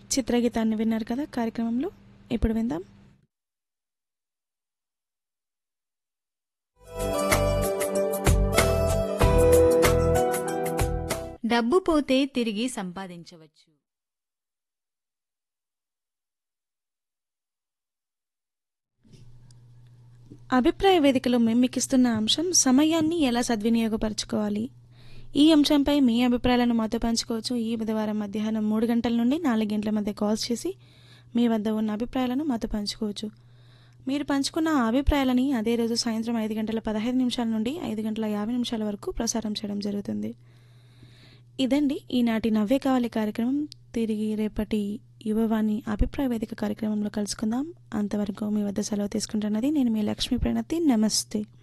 చిత్రగీతాన్ని విన్నారు కదా కార్యక్రమంలో ఇప్పుడు విందాం డబ్బు పోతే తిరిగి సంపాదించవచ్చు అభిప్రాయ వేదికలో మేము మీకు ఇస్తున్న అంశం సమయాన్ని ఎలా సద్వినియోగపరచుకోవాలి ఈ అంశంపై మీ అభిప్రాయాలను మాతో పంచుకోవచ్చు ఈ బుధవారం మధ్యాహ్నం మూడు గంటల నుండి నాలుగు గంటల మధ్య కాల్స్ చేసి మీ వద్ద ఉన్న అభిప్రాయాలను మాతో పంచుకోవచ్చు మీరు పంచుకున్న ఆ అభిప్రాయాలని అదే రోజు సాయంత్రం ఐదు గంటల పదహైదు నిమిషాల నుండి ఐదు గంటల యాభై నిమిషాల వరకు ప్రసారం చేయడం జరుగుతుంది ఇదండి ఈనాటి నవ్వే కావాలి కార్యక్రమం తిరిగి రేపటి యువవాణి అభిప్రాయ వేదిక కార్యక్రమంలో కలుసుకుందాం అంతవరకు మీ వద్ద సెలవు తీసుకుంటున్నది నేను మీ లక్ష్మీ ప్రణతి నమస్తే